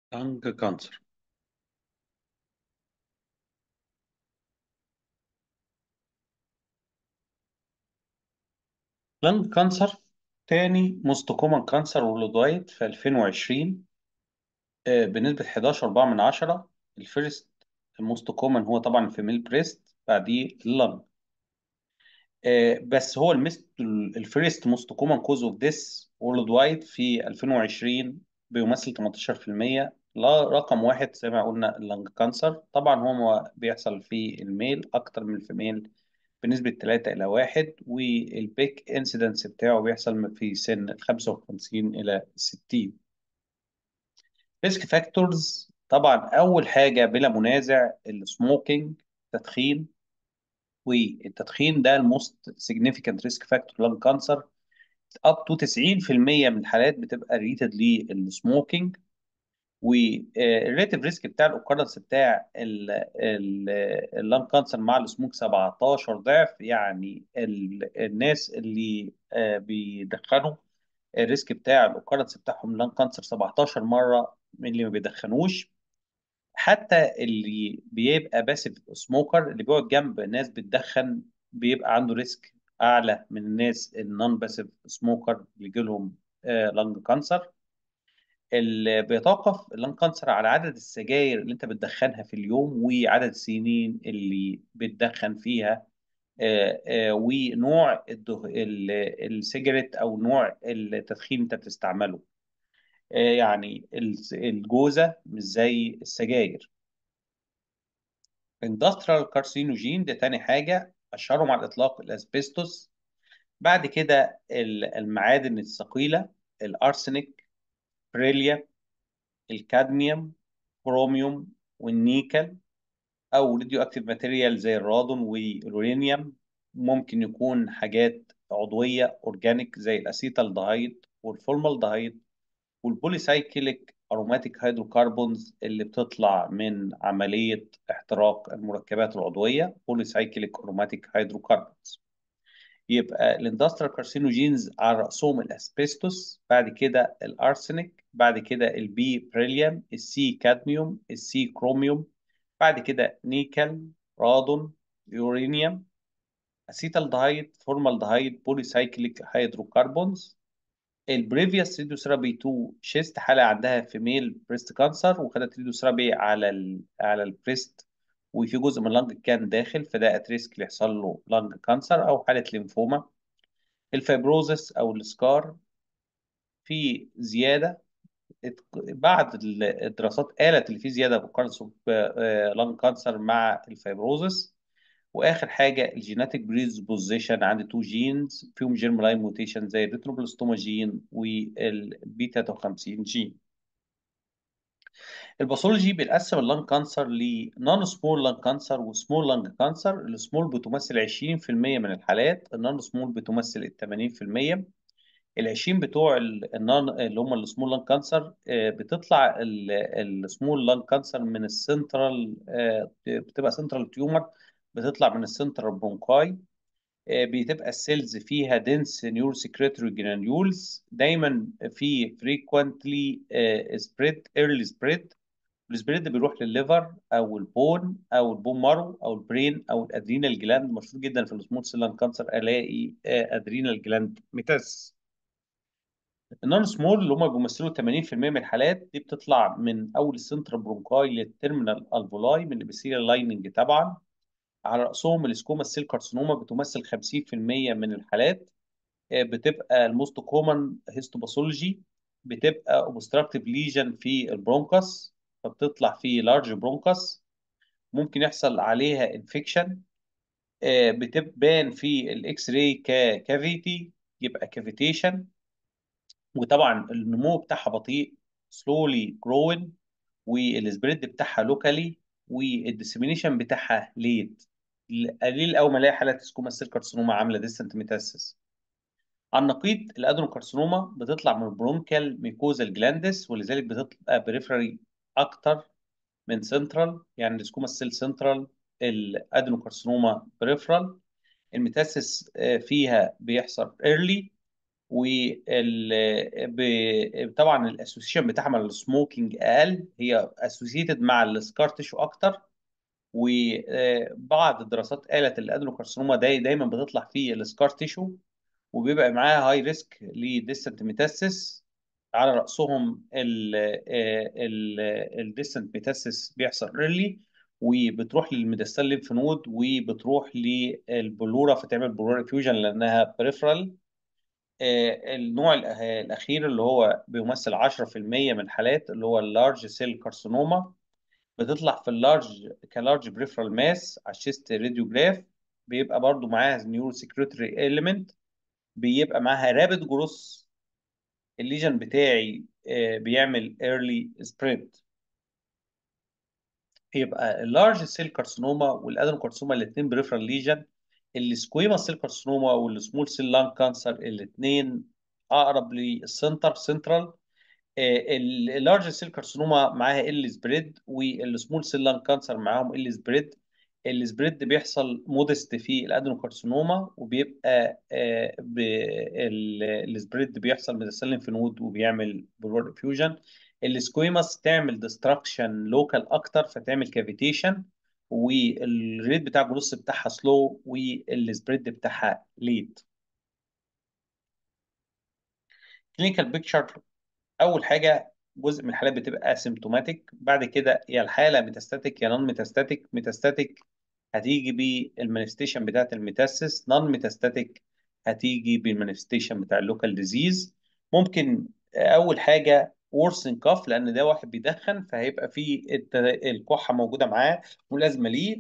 لانج كانسر لانج كانسر تاني موست كومن كانسر وورلد في 2020 آه، بنسبة 11.4 من عشرة الفيرست موست كومن هو طبعا الفيميل بريست بعديه اللنج آه، بس هو المست الفيرست موست كومن كوز اوف ديس وورلد وايد في 2020 بيمثل 18% لا رقم واحد زي ما قلنا اللنج كانسر طبعا هو بيحصل في الميل اكتر من الفيميل بنسبة 3 إلى 1 والبيك انسيدنس بتاعه بيحصل في سن 55 إلى 60 ريسك فاكتورز طبعا أول حاجة بلا منازع السموكينج تدخين والتدخين ده الموست significant ريسك فاكتور لان كانسر up to 90% من الحالات بتبقى ريتد للسموكينج والريتيف ريسك بتاع الاوكرنس بتاع اللان كانسر مع السموك 17 ضعف يعني ال- الناس اللي آه، بيدخنوا الريسك بتاع الاوكرنس بتاعهم لان كانسر 17 مره من اللي ما بيدخنوش حتى اللي بيبقى باسيف سموكر اللي بيقعد جنب ناس بتدخن بيبقى عنده ريسك اعلى من الناس النون باسيف سموكر اللي جالهم لانج كانسر اللي بيتوقف اللان كانسر على عدد السجاير اللي انت بتدخنها في اليوم وعدد السنين اللي بتدخن فيها آه، آه، ونوع الده... ال- السيجاريت او نوع التدخين انت بتستعمله آه، يعني الس- الجوزة مش زي السجاير اندسترال كارسينوجين ده تاني حاجة اشهرهم على الاطلاق الاسبستوس بعد كده ال- المعادن الثقيلة الارسنيك بريليا الكادميوم كروميوم والنيكل او راديو اكتيف ماتيريال زي الرادون واليورانيوم ممكن يكون حاجات عضويه اورجانيك زي الاسيتالدهايد والفورمالدهايد والبوليسايكليك اروماتيك هيدروكربونز اللي بتطلع من عمليه احتراق المركبات العضويه بوليسايكليك اروماتيك هيدروكربونز يبقى الاندسترال كارسينوجينز على رأسهم الاسبستوس بعد كده الارسنيك بعد كده البي بريليوم السي كادميوم السي كروميوم بعد كده نيكل رادون يورانيوم اسيتالدهايد فورمالدهايد بوليسايكليك هيدروكربونز البريفيوس ريدوثيرابي 2 شيست حاله عندها فيميل بريست كانسر وخدت ريدوثيرابي على ال على البريست وفي جزء من اللنج كان داخل فده ات ريسك يحصل له لنج كانسر او حاله ليمفوما الفيبروزس او السكار في زياده ات- بعد ال- الدراسات قالت اللي في زياده بكارنسو لانج كانسر مع الفيبروزس واخر حاجه الجيناتيك بريدisposition عند تو جينز فيهم جيرم لاين موتيشن زي الريتروبلاستوما جين والبيتا 50 جين الباثولوجي بيقسم اللنج كانسر لنون سمول لنج كانسر وسمول لنج كانسر السمول بتمثل 20% من الحالات النون سمول بتمثل 80% ال 20 بتوع ال- النون اللي هم السمول لانج كانسر بتطلع السمول لانج كانسر من السنترال آه، بتبقى سنترال تيومر بتطلع من السنترال برونكاي آه، بتبقى السيلز فيها دنس نيور سكريتوري جرانيولز دايما في فريكوينتلي سبريد ايرلي سبريد السبريد بيروح للليفر او البون او البون مارو او البرين او الادرينال جلاند مشهور جدا في السمول سيل لانج كانسر الاقي ادرينال جلاند ميتاس النون سمول اللي هم بيمثلوا 80% من الحالات دي بتطلع من اول السنترال برونكاي للتيرمينال الفولاي من الابيثيليال لايننج طبعا على راسهم السكوما سيل كارسينوما بتمثل 50% من الحالات آه، بتبقى الموست كومن هيستوباثولوجي بتبقى اوبستراكتيف ليجن في البرونكس فبتطلع في لارج برونكس ممكن يحصل عليها انفكشن بتبان في الاكس راي ككافيتي يبقى كافيتيشن وطبعا النمو بتاعها بطيء slowly growing والسبريد بتاعها لوكالي والديسيمينيشن بتاعها ليت قليل قوي ما الاقي حالات سكوما سيل كارسينوما عامله ديستنت ميتاسيس على النقيض الادنوكارسينوما بتطلع من البرونكال ميكوزال جلاندس ولذلك بتبقى بريفرالي اكتر من سنترال يعني السكوما سيل سنترال الادنوكارسينوما بريفرال الميتاسيس آه، فيها بيحصل early وال ب- طبعا الاسوسيشن بتاعها مع السموكينج اقل هي اسوسيتد مع السكار تيشو اكتر وبعض الدراسات قالت الادنوكارسينوما داي دايما بتطلع في السكار تيشو وبيبقى معاها هاي ريسك لديستنت ميتاسيس على رأسهم الديستنت ميتاسيس بيحصل ايرلي وبتروح للميداستال ليمف نود وبتروح للبلورا فتعمل بلورال فيوجن لانها بريفرال النوع الأه- الاخير اللي هو بيمثل 10% من الحالات اللي هو اللارج سيل كارسينوما بتطلع في اللارج كلارج بريفرال ماس على الشيست راديوجراف بيبقى برضو معاها نيورو سكريتوري اليمنت بيبقى معاها رابid جروس الليجن بتاعي آه، بيعمل early spread يبقى اللارج سيل كارسينوما والادنوكارسينوما الاثنين بريفرال ليجن السكويما سيل كارسينوما والسمول سيل لان كانسر الاثنين اقرب للسنتر سنترال اللارج سيل كارسينوما معاها ال سبريد والسمول سيل لان كانسر معاهم ال سبريد السبريد بيحصل مودست في الادنوكارسينوما وبيبقى آه، ب- ال- السبريد بيحصل ميتاسيلين في نود وبيعمل بلور فيوجن السكويماس تعمل ديستراكشن لوكال اكتر فتعمل كافيتيشن والريت بتاع الجلوس بتاعها سلو والسبريد بتاعها ليت كلينيكال بيكتشر اول حاجه جزء من الحالات بتبقى اسيمتوماتيك بعد كده يا الحاله ميتاستاتيك يا نون ميتاستاتيك ميتاستاتيك هتيجي بالمانيفستيشن بتاعت الميتاسيس نون ميتاستاتيك هتيجي بالمانيفستيشن بتاع اللوكال ديزيز ممكن اول حاجه ورسن كاف لان ده واحد بيدخن فهيبقى فيه الت- الكحه موجوده معاه ملازمه ليه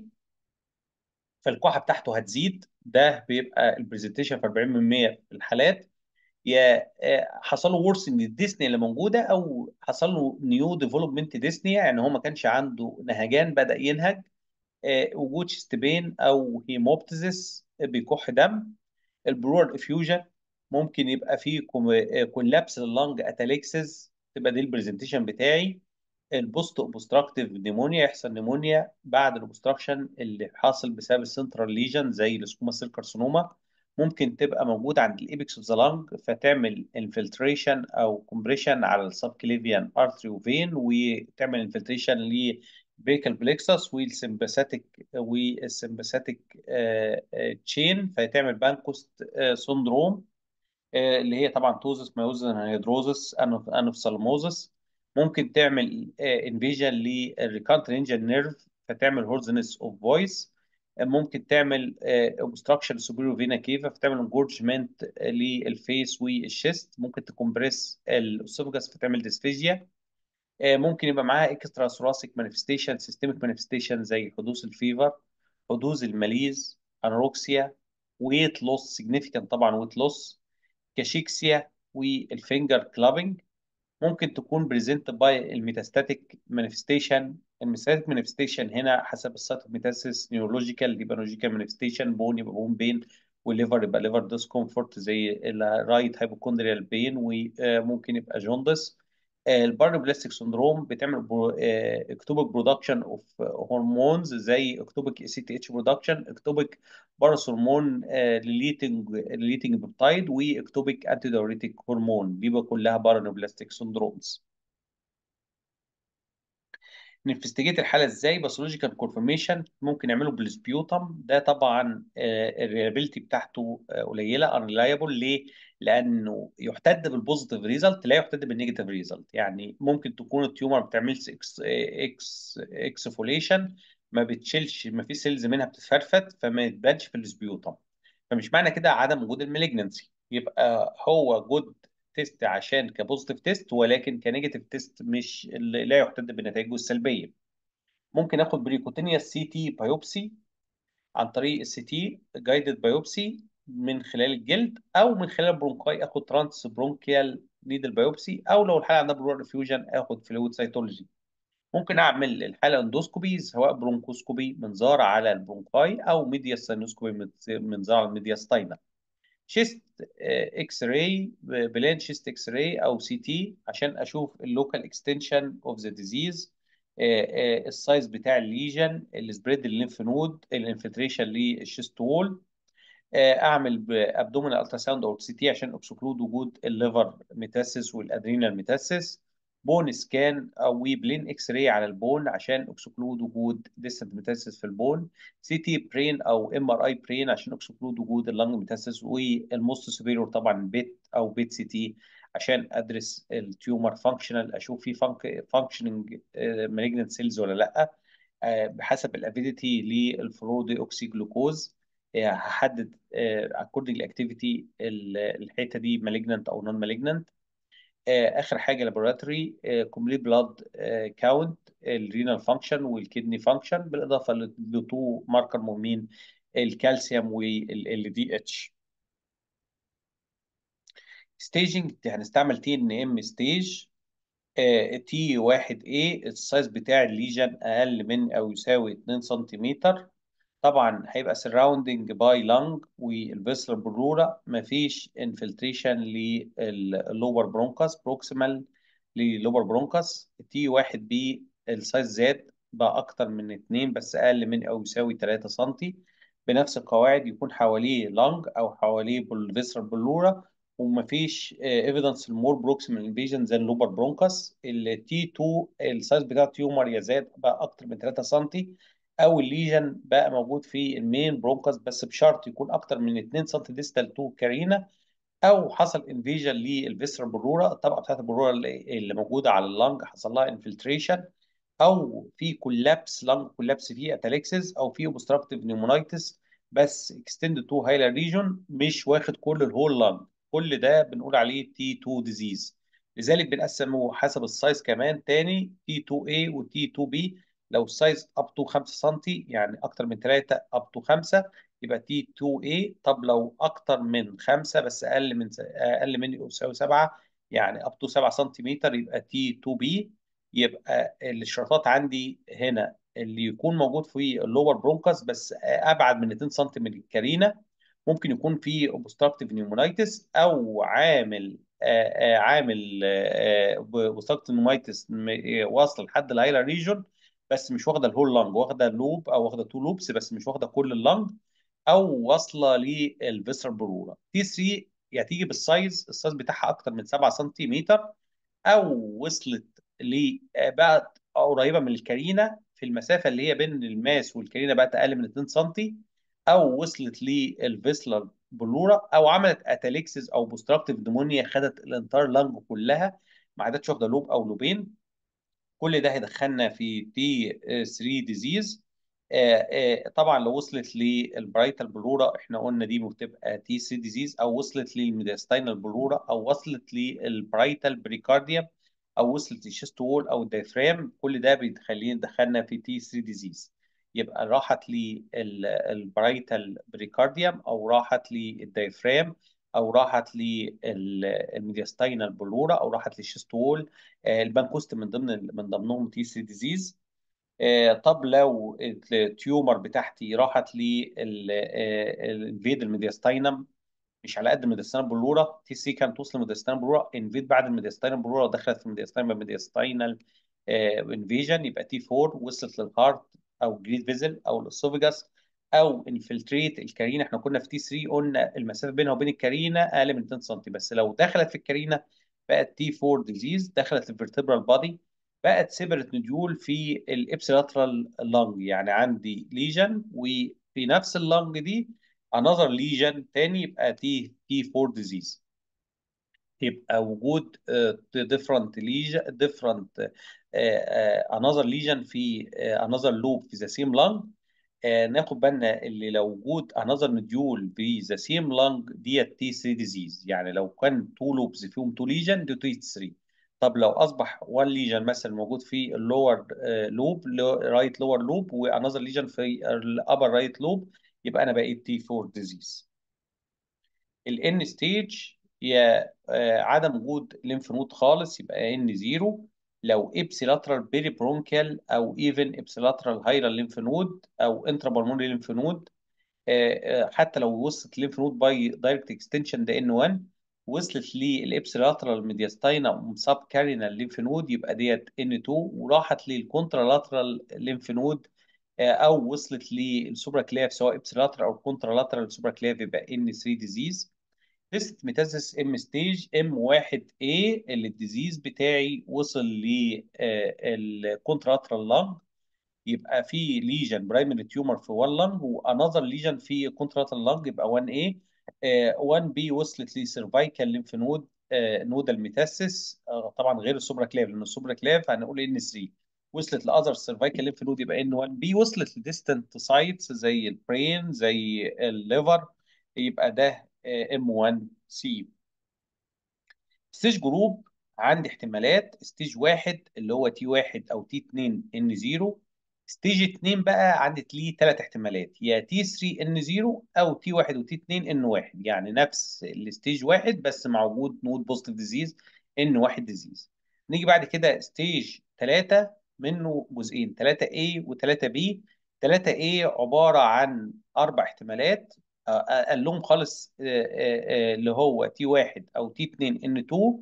فالكحه بتاعته هتزيد ده بيبقى البرزنتيشن في 40% في الحالات يا آه، حصل له ورث ان الديسني اللي موجوده او حصل له نيو ديفلوبمنت ديسنيا يعني هو ما كانش عنده نهجان بدا ينهج آه، وجود شيست بين او هيموبتيزس بيكح دم البرور افيوجن ممكن يبقى فيه كولابس لللنج اتاليكسز تبقى دي البرزنتيشن بتاعي البوست اوبستراكتيف نيمونيا يحصل نيمونيا بعد الاوبستراكشن اللي حاصل بسبب السنترال ليجن زي السكوما سيل كارسينوما ممكن تبقى موجوده عند الايبكس اوف ذا لانج فتعمل انفلتريشن او كومبريشن على السبكليفيان ارتري وفين وتعمل انفلتريشن لبريكال بليكسس والسمباثيك والسمباثيك تشين فتعمل بانكوست سندروم آه، اللي هي طبعا توزس مايوزس انهيدروزس انوفسالموزس ممكن تعمل انفيجن للريكانت رينجن نيرف فتعمل هورزنس اوف فويس ممكن تعمل اوبستراكشن سوبيريور فينا كيفا فتعمل انجورجمنت للفيس والشيست ممكن تكمبريس الاسوفجاس فتعمل ديسفيجيا آه، ممكن يبقى معاها اكسترا ثوراسيك مانيفستيشن سيستميك مانيفستيشن زي حدوث الفيفر حدوث الماليز انوروكسيا ويت لوس سيجنيفيكانت طبعا ويت لوس كاشيكسيا والفينجر كلابنج ممكن تكون بريزنت باي الميتاستاتيك مانيفستيشن الميتاستاتيك مانيفستيشن هنا حسب السايت اوف ميتاسيس نيورولوجيكال يبقى نيورولوجيكال مانيفستيشن بون يبقى بون بين والليفر يبقى ليفر ديسكومفورت زي الرايت هايبوكوندريال بين وممكن يبقى جوندس البارنوبلاستيك سندروم بتعمل برو... آه، اكتوبيك برودكشن اوف هرمونز زي اكتوبيك اي سي تي اتش برودكشن اكتوبيك باراث هرمون ريليتنج ريليتنج بيبتايد واكتوبيك انتي دايوريتيك هرمون بيبقى كلها بارنوبلاستيك سندرومز ننفستيجيت الحاله ازاي باثولوجيكال كونفirmation ممكن نعمله بالسبيوتم ده طبعا الريلابيلتي بتاعته آه، قليله unreliable ليه؟ لانه يحتد بالبوزيتيف ريزلت لا يحتد بالنيجاتيف ريزلت يعني ممكن تكون التيومر ما بتعملش اكس اكس اكسفوليشن ما بتشيلش ما في سيلز منها بتتفرفت فما يتبانش في السبيوتم فمش معنى كده عدم وجود المالجنسي يبقى هو جود تيست عشان كبوزيتيف تيست ولكن كنيجاتيف تيست مش لا يحتد بنتائجه السلبيه ممكن اخد بريكوتينيا سي تي بايوبسي عن طريق السي تي جايدد بايوبسي من خلال الجلد او من خلال البرونكاي اخد ترانس برونكيال نيدل بايوبسي او لو الحاله عندها برور ريفيوجن اخد فلويد سيتولوجي ممكن اعمل الحاله اندوسكوبي سواء برونكوسكوبي منظار على البرونكاي او ميديا سينوسكوبي منظار على الميديا ستاينا شيست اكس راي بلان شيست اكس راي او سي تي عشان اشوف اللوكال اكستنشن اوف ذا ديزيز السايز بتاع الليجن السبريد الليمف نود الانفلتريشن للشيست وول آه، اعمل بابدومينال التراساوند او سي تي عشان اكسكلود وجود الليفر ميتاسيس والادرينال ميتاسيس بون سكان او وي بلين اكس راي على البون عشان اكسكلود وجود ديستنت ميتاسيس في البون سي تي برين او ام ار اي برين عشان اكسكلود وجود اللنج ميتاسيس والموست سوبيريور طبعا بيت او بيت سي تي عشان ادرس التيومر فانكشنال اشوف في فانكشننج مالجنت سيلز ولا لا آه، بحسب الافيديتي للفلو دي اوكسي جلوكوز هحدد اكوردنج لاكتيفيتي الحته دي مالجننت او نون مالجننت اخر حاجه لابوراتوري كومبليت بلاد كاونت الرينال فانكشن والكدني فانكشن بالاضافه لتو ماركر مهمين الكالسيوم والال دي اتش ستيجنج هنستعمل تي ان ام ستيج تي 1 a السايز بتاع الليجن اقل من او يساوي 2 سنتيمتر طبعا هيبقى سراوندنج باي لانج والفيسرال برورة مفيش انفلتريشن لللور برونكاس بروكسيمال للور برونكاس تي 1 بي السايز زاد بقى اكتر من 2 بس اقل من او يساوي 3 سم بنفس القواعد يكون حواليه لانج او حواليه بالفيسرال بلورة ومفيش ايفيدنس المور بروكسيمال انفيجن زي اللوبر برونكاس التي 2 السايز بتاع التيومر يزاد بقى اكتر من 3 سم او الليجن بقى موجود في المين برونكاس بس بشرط يكون اكتر من 2 سم ديستال تو كارينا او حصل انفيجن للفيسرال برورة الطبقه بتاعت البرورة اللي اللي موجوده على اللنج حصل لها انفلتريشن او في كولابس لانج كولابس فيه اتاليكسس او في اوبستراكتيف نيمونايتس بس اكستند تو هايلر ريجون مش واخد كل الهول لانج كل ده بنقول عليه تي 2 ديزيز لذلك بنقسمه حسب السايز كمان تاني تي 2 a و تي 2 b لو السايز اب تو 5 سم يعني اكتر من 3 اب تو 5 يبقى تي 2 a طب لو اكتر من 5 بس اقل من اقل من يساوي 7 يعني اب تو 7 سنتيمتر يبقى تي 2 b يبقى الاشتراطات عندي هنا اللي يكون موجود في اللور برونكاس بس ابعد من 2 سم من الكارينا ممكن يكون في اوبستراكتيف نيومونايتس او عامل آآ آآ عامل اوبستراكتيف نيومونايتس واصل لحد الهايلر ريجون بس مش واخده الهول لانج واخده لوب او واخده تو لوبس بس مش واخده كل اللانج او واصله للفيسرال برورا تي 3 يا تيجي بالسايز السايز بتاعها اكتر من 7 سنتيمتر او وصلت ل بقت قريبه من الكارينا في المسافه اللي هي بين الماس والكارينا بقت اقل من 2 سم او وصلت للفيسلر بلورا او عملت اتاليكسس او بوستراكتيف نمونيا خدت الانتار لانج كلها ما عادتش واخده لوب او لوبين كل ده هيدخلنا في تي 3 ديزيز طبعا لو وصلت للبرايتال بلورا احنا قلنا دي بتبقى تي 3 ديزيز او وصلت للميدياستاينال بلورا او وصلت للبرايتال بريكارديوم او وصلت للشيست وول او الدايفرام كل ده بيخلينا دخلنا في تي 3 ديزيز يبقى راحت للبرايتال بريكارديوم او راحت للدايفرام او راحت للميدياستاينال بلورا او راحت للشيست وول البانكوست من ضمن من ضمنهم تي 3 ديزيز طب لو التيومر بتاعتي راحت للانفيد الميدياستاينم مش على قد الميدياستاينال بلورا تي سي كانت توصل للميدياستاينال بلورا انفيد بعد الميدياستاينال بلورا دخلت في الميدياستاينال ميدياستاينال انفيجن يبقى تي 4 وصلت للهارت او جريد فيزل او الاسوفيجاس او انفلتريت الكارينا احنا كنا في تي 3 قلنا المسافه بينها وبين الكارينا اقل من 2 سم بس لو دخلت في الكارينا بقت تي 4 ديزيز دخلت الفيرتبرال بادي بقت سيبرت نوديول في الابسيلاترال لانج يعني عندي ليجن وفي نفس اللانج دي انذر ليجن تاني يبقى تي تي 4 ديزيز يبقى وجود ديفرنت ليجن ديفرنت انذر ليجن في انذر لوب في ذا سيم لانج ناخد بالنا اللي لو وجود انذر نديول في ذا سيم لانج ديت تي 3 ديزيز يعني لو كان تو لوبز فيهم تو ليجن دي تي 3 طب لو اصبح 1 ليجن مثلا موجود في اللور لوب رايت لور لوب وانذر ليجن في الابر رايت لوب يبقى انا بقيت تي 4 ديزيز الان ستيج هي عدم وجود ليمف نود خالص يبقى ان زيرو لو ابسيلاترال بيري برونكال او ايفن ابسيلاترال هايرال ليمف نود او انترا بالمونري ليمف نود حتى لو وصلت ليمف نود باي دايركت اكستنشن ده ان 1 وصلت للابسيلاترال ميدياستاينا سب كارينال ليمف نود يبقى ديت ان 2 وراحت للكونترالاترال ليمف نود آه، او وصلت للسوبرا كليف سواء ابسيلاترال او كونترالاترال سوبرا كليف يبقى ان 3 ديزيز ليست ميتاسيس ام ستيج ام 1 اي اللي الديزيز بتاعي وصل للكونتراترال لانج يبقى في ليجن برايمري تيومر في 1 لانج وانذر ليجن في كونتراترال لانج يبقى 1 اي 1 بي وصلت لسيرفايكال ليمف نود نودال ميتاسيس طبعا غير السوبرا كليف لان السوبرا كليف هنقول ان 3 وصلت لاذر سيرفايكال ليمف نود يبقى ان 1 بي وصلت لديستنت سايتس زي البرين زي الليفر يبقى ده ام 1 سي ستيج جروب عندي احتمالات ستيج واحد اللي هو تي واحد او تي 2 ان 0 ستيج 2 بقى عندي ليه ثلاث احتمالات يا تي 3 ان 0 او تي 1 وتي 2 ان 1 يعني نفس الستيج واحد بس مع وجود نود بوزيتيف ديزيز ان 1 ديزيز نيجي بعد كده ستيج 3 منه جزئين 3 A و3 B 3 A عبارة عن أربع احتمالات قال لهم خالص اللي هو تي 1 أو تي 2 ان 2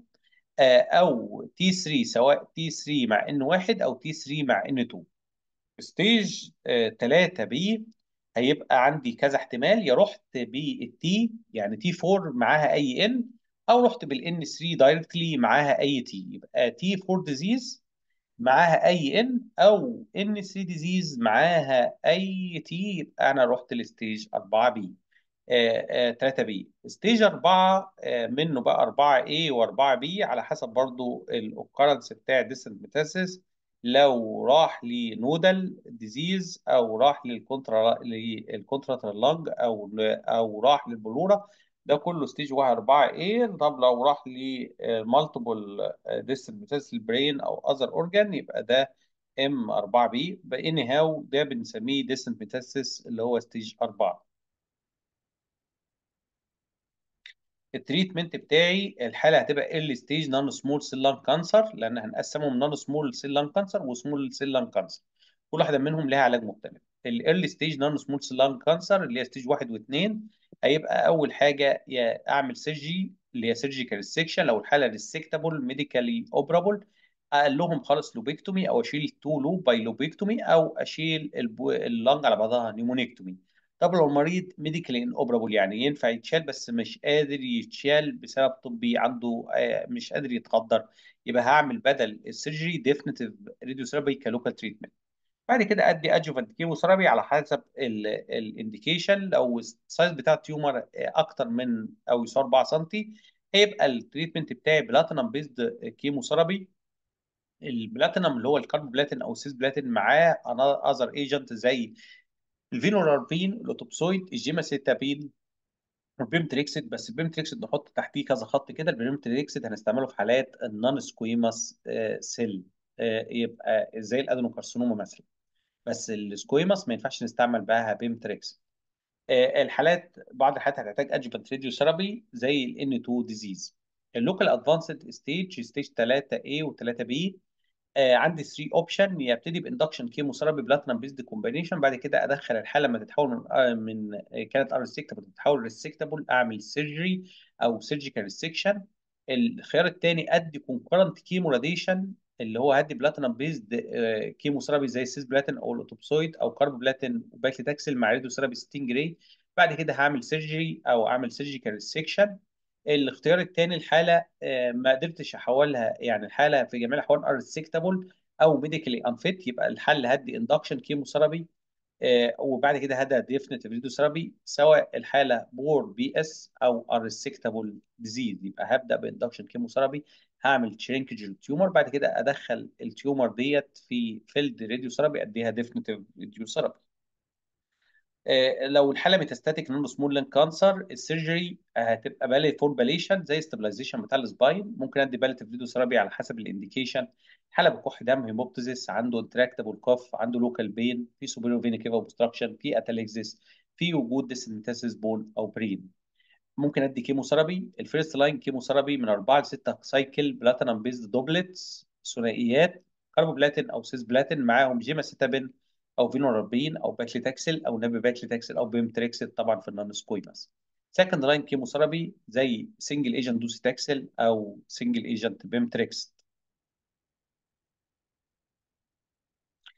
أو تي 3 سواء تي 3 مع ان 1 أو تي 3 مع ان 2 ستيج 3 بي هيبقى عندي كذا احتمال يا رحت بالتي يعني تي 4 معاها اي ان او رحت بالان 3 دايركتلي معاها اي تي يبقى تي 4 ديزيز معاها اي ان او ان 3 ديزيز معاها اي تي يبقى انا رحت لستيج 4 بي 3 بي ستيج 4 منه بقى 4 A و4 B على حسب برضو الاوكرنس بتاع الديستنت ميتاسيس لو راح لنودال ديزيز او راح للكونترا للكونتراترال لانج او او راح للبلوره ده كله ستيج 1 4 A طب لو راح لمالتيبل ديستنت ميتاسيس البرين او اذر اورجان يبقى ده ام 4 بي باني هاو ده بنسميه ديستنت ميتاسيس اللي هو ستيج 4 التريتمنت بتاعي الحاله هتبقى ايرلي ستيج نون سمول سيل لان كانسر لان هنقسمهم نون سمول سيل لان كانسر وسمول سيل لان كانسر كل واحده منهم لها علاج مختلف الايرلي ستيج نون سمول سيل لان كانسر اللي هي ستيج 1 و2 هيبقى اول حاجه يا اعمل سيرجي اللي هي سيرجيكال سيكشن لو الحاله ريسكتابل ميديكالي اوبرابل اقل لهم خالص لوبيكتومي او اشيل تو لوب باي لوبيكتومي او اشيل اللنج على بعضها نيمونيكتومي طب لو المريض ميديكالي ان اوبرابل يعني ينفع يتشال بس مش قادر يتشال بسبب طبي عنده مش قادر يتقدر يبقى هعمل بدل السيرجري ديفينيتيف راديوثيرابي كلوكال تريتمنت بعد كده ادي ادجوفانت كيموثيرابي على حسب الانديكيشن لو السايز بتاع التيومر اكتر من او يساوي 4 سم هيبقى التريتمنت بتاعي بلاتينم بيزد كيموثيرابي البلاتينم اللي هو الكاربوبلاتين او السيس بلاتين معاه اذر ايجنت زي الفينوراربين الاوتوبسويد الجيماسيتابين البيمتريكسيد بس البيمتريكسيد نحط تحتيه كذا خط كده البيمتريكسيد هنستعمله في حالات النون سكويماس سيل يبقى زي الادينوكارسينوما مثلا بس السكويماس ما ينفعش نستعمل بقى بيمتريكسيد الحالات بعض الحالات هتحتاج ادجوفانت راديوثيرابي زي الان 2 ديزيز اللوكال ادفانسد ستيج ستيج 3 A و3 B آه عندي 3 اوبشن يبتدي باندكشن كيموثيرابي بلاتينم بيزد كومبينيشن بعد كده ادخل الحاله لما تتحول من آه من آه كانت ارستكتبل تتحول ريسكتبل اعمل سيرجري او سيرجيكال ريسكشن الخيار الثاني ادي كونكورنت كيمو راديشن اللي هو هدي بلاتينم بيزد كيموثيرابي زي السيس بلاتين او الاوتوبسويد او كاربوبلاتين وباكليتاكسل مع راديوثيرابي 60 جري بعد كده هعمل سيرجري او اعمل سيرجيكال ريسكشن الاختيار الثاني الحاله ما قدرتش احولها يعني الحاله في جميع الاحوال ارسكتابل او ميديكالي انفيت يبقى الحل هدي اندكشن كيموثيرابي وبعد كده هدى ديفنتيف ريدوثيرابي سواء الحاله بور بي اس او ارسكتابل ديزيز يبقى هبدا باندكشن كيموثيرابي هعمل شرينكج التيومر بعد كده ادخل التيومر ديت في فيلد راديوثيرابي اديها ديفنتيف راديوثيرابي لو الحاله ميتاستاتيك نون سمول لين كانسر السيرجري هتبقى بالي فور باليشن زي استابلايزيشن بتاع السباين ممكن ادي باليتيف راديوثيرابي على حسب الانديكيشن حاله بكح دم هيموبتيزيس عنده انتراكتابل كوف عنده لوكال بين في سوبيريور فينا كيفا اوبستراكشن في اتاليكزيس في وجود ديسمنتاسيس بون او برين ممكن ادي كيموثيرابي الفيرست لاين كيموثيرابي من 4 ل 6 سايكل بلاتينم بيزد دوبلتس ثنائيات كاربوبلاتين او سيس بلاتين معاهم جيماسيتابين او فينورابين او باكليتاكسل او نبي باكليتاكسل او بيمتريكسل طبعا في النون سكويماس سكند لاين كيموثيرابي زي سنجل ايجنت دوسيتاكسل او سنجل ايجنت بيمتريكس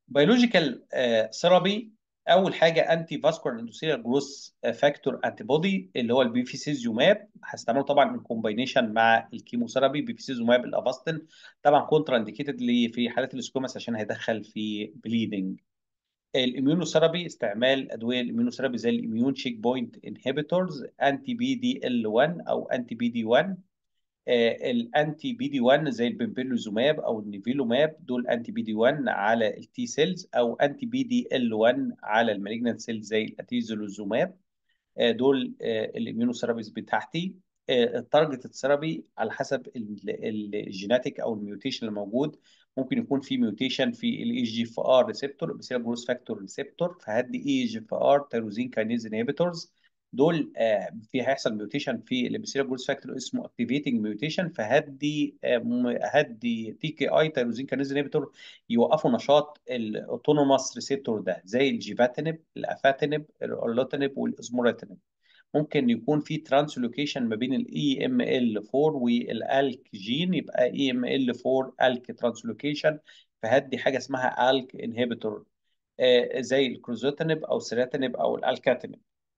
بيولوجيكال ثيرابي اول حاجه انتي فاسكولار اندوثيليال جروث فاكتور انتي بودي اللي هو البيفيسيزوماب هستعمله طبعا ان كومباينيشن مع الكيموثيرابي بيفيسيزوماب الافاستين طبعا كونترا انديكيتد في حالات السكوماس عشان هيدخل في بليدنج الاميونوثيرابي استعمال ادويه الاميونوثيرابي زي الاميون تشيك بوينت انهبيتورز انتي بي دي ال 1 او انتي بي دي 1 الانتي بي دي 1 زي البنبيلوزوماب او النيفيلوماب دول انتي بي دي 1 على التي سيلز او انتي بي دي ال 1 على المالجنانت سيلز زي الاتيزولوزوماب آه، دول الاميونوثيرابيز بتاعتي التارجت الثيرابي على حسب الجيناتيك او الميوتيشن الموجود ممكن يكون في ميوتيشن في الاي جي اف ار ريسبتور بيصير جروث فاكتور ريسبتور فهدي اي جي اف ار تيروزين كاينيز انهبيتورز دول آه، في هيحصل ميوتيشن في اللي بيصير جروث فاكتور اسمه اكتيفيتنج ميوتيشن فهدي آه، م- هدي تي كي اي تيروزين كاينيز انهبيتور يوقفوا نشاط الاوتونوماس ريسبتور ده زي الجيفاتينب الافاتينب الاورلوتينب والاسموراتينب ممكن يكون في ترانسلوكيشن ما بين الاي ام ال 4 والالك جين يبقى اي ام ال 4 الك ترانسلوكيشن فهدي حاجه اسمها الك انهبيتور زي الكروزوتينب او سيراتينب او الالكاتينب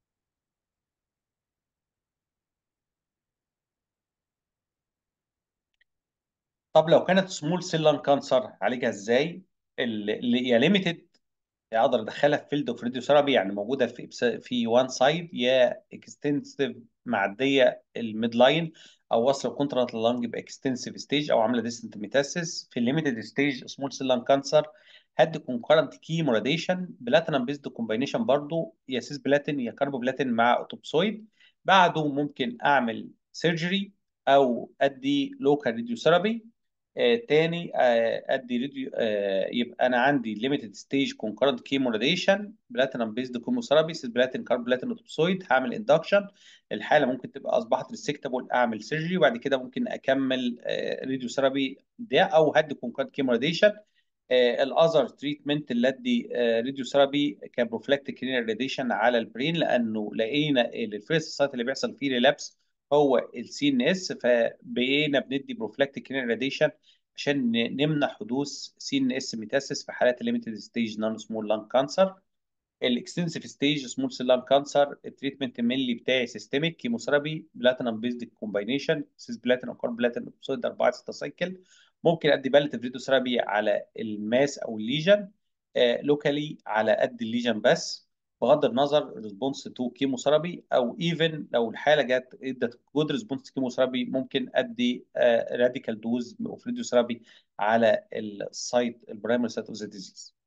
طب لو كانت سمول سيل لان كانسر عالجها ازاي اللي هي ليميتد اقدر ادخلها في فيلد اوف راديوثيرابي يعني موجوده في في وان سايد يا اكستنسيف معديه الميد لاين او وصل الكونترات لللنج باكستنسيف ستيج او عامله ديستنت ميتاسيس في الليميتد ستيج سمول سيل لان كانسر هدي كونكرنت كيمو راديشن بلاتينم بيزد كومباينيشن برضو يا سيس بلاتين يا كاربو بلاتين مع اوتوبسويد بعده ممكن اعمل سيرجري او ادي لوكال راديوثيرابي آه، تاني آه، ادي ريديو آه، يبقى انا عندي ليميتد ستيج كونكرنت كيمو راديشن بلاتينم بيزد كيموثيرابي سيس بلاتين كارب بلاتين اوتوبسويد هعمل اندكشن الحاله ممكن تبقى اصبحت ريسكتابل اعمل سيرجري وبعد كده ممكن اكمل راديو ثيرابي ده او هدي كونكرنت كيمو راديشن الاذر تريتمنت اللي ادي راديو ثيرابي كبروفلاكتيك راديشن على البرين لانه لقينا الفيرست سايت اللي بيحصل فيه ريلابس هو السي ان اس فبقينا بندي بروفلاكتيك راديشن عشان ن- نمنع حدوث سي ان اس ميتاسيس في حالات الليميتد ستيج نون سمول لانج كانسر الاكستنسيف ستيج سمول سيل لان كانسر التريتمنت مينلي بتاعي سيستميك كيموثيرابي بلاتينم بيزد كومباينيشن سيس بلاتين او كارب بلاتين اوبسويد 4 6 سايكل ممكن ادي باليتيف ريدوثيرابي على الماس او الليجن لوكالي على قد الليجن بس بغض النظر ريسبونس تو كيموثيرابي او ايفن لو الحاله جت ادت جود ريسبونس كيموثيرابي ممكن ادي راديكال دوز اوف ريدوثيرابي على السايت البرايمري سايت اوف ذا ديزيز